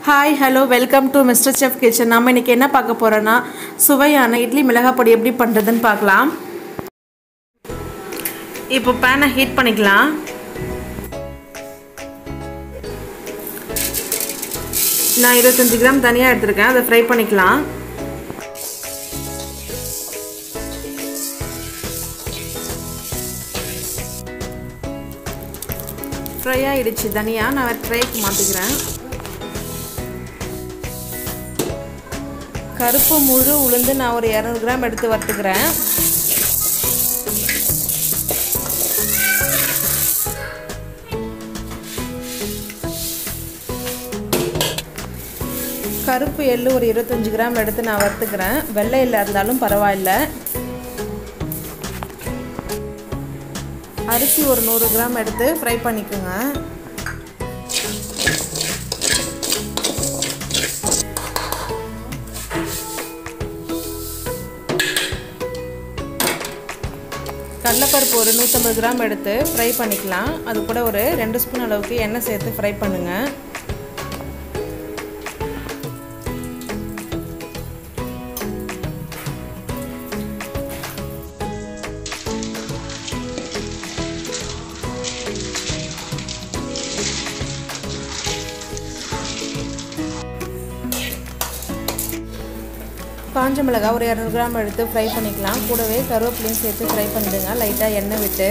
hi hello welcome to mister chef kitchen நம்ம இன்றைக்கி என்ன பார்க்க போகிறோன்னா சுவையான இட்லி மிளகாய் பொடி எப்படி பண்ணுறதுன்னு பார்க்கலாம் இப்போ பேனை ஹீட் பண்ணிக்கலாம் நான் இருபத்தஞ்சி கிராம் தனியாக எடுத்திருக்கேன் அதை ஃப்ரை பண்ணிக்கலாம் ஃப்ரை ஆகிடுச்சு தனியாக நான் ட்ரைக்கு மாற்றிக்கிறேன் கருப்பு முழு உளுந்து நான் ஒரு இரநூறு கிராம் எடுத்து வறுத்துக்கிறேன் கருப்பு எள்ளு ஒரு இருபத்தஞ்சி கிராம் எடுத்து நான் வறுத்துக்கிறேன் வெள்ளை எள்ளு இருந்தாலும் பரவாயில்ல அரிசி ஒரு நூறு கிராம் எடுத்து ஃப்ரை பண்ணிக்கோங்க கடலைப்பருப்பு ஒரு நூற்றம்பது கிராம் எடுத்து ஃப்ரை பண்ணிக்கலாம் அது கூட ஒரு ரெண்டு ஸ்பூன் அளவுக்கு எண்ணெய் சேர்த்து ஃப்ரை பண்ணுங்கள் காஞ்ச மிளகாய் ஒரு இரநூறு கிராம் எடுத்து ஃப்ரை பண்ணிக்கலாம் கூடவே கருவேப்பிலையும் சேர்த்து ஃப்ரை பண்ணிவிடுங்க லைட்டாக எண்ணெய் விட்டு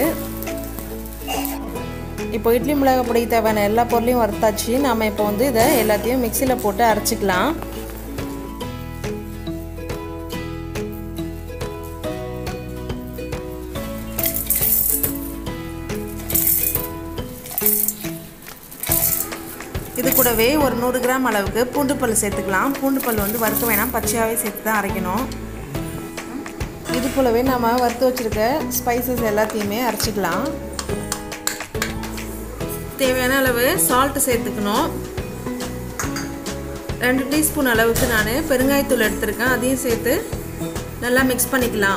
இப்போ இட்லி மிளகாய் பொடிக்கு தேவையான எல்லா பொருளையும் வறுத்தாச்சு நாம் இப்போ வந்து இதை எல்லாத்தையும் மிக்சியில் போட்டு அரைச்சிக்கலாம் இது கூடவே ஒரு நூறு கிராம் அளவுக்கு பூண்டு பல் சேர்த்துக்கலாம் பூண்டு பல் வந்து வறுக்க வேணாம் பச்சையாகவே சேர்த்து தான் அரைக்கணும் இது போலவே நம்ம வறுத்து வச்சுருக்க ஸ்பைசஸ் எல்லாத்தையுமே அரைச்சிக்கலாம் தேவையான அளவு சால்ட்டு சேர்த்துக்கணும் ரெண்டு டீஸ்பூன் அளவுக்கு நான் பெருங்காயத்தூள் எடுத்திருக்கேன் அதையும் சேர்த்து நல்லா மிக்ஸ் பண்ணிக்கலாம்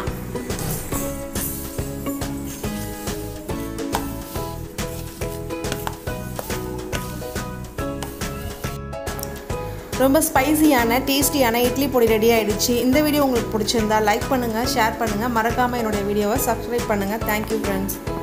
ரொம்ப ஸ்பைசியான டேஸ்டியான இட்லி பொடி ரெடி ஆகிடுச்சு இந்த வீடியோ உங்களுக்கு பிடிச்சிருந்தா லைக் பண்ணுங்கள் ஷேர் பண்ணுங்கள் மறக்காமல் என்னுடைய வீடியோவை சப்ஸ்கிரைப் பண்ணுங்கள் தேங்க்யூ ஃப்ரெண்ட்ஸ்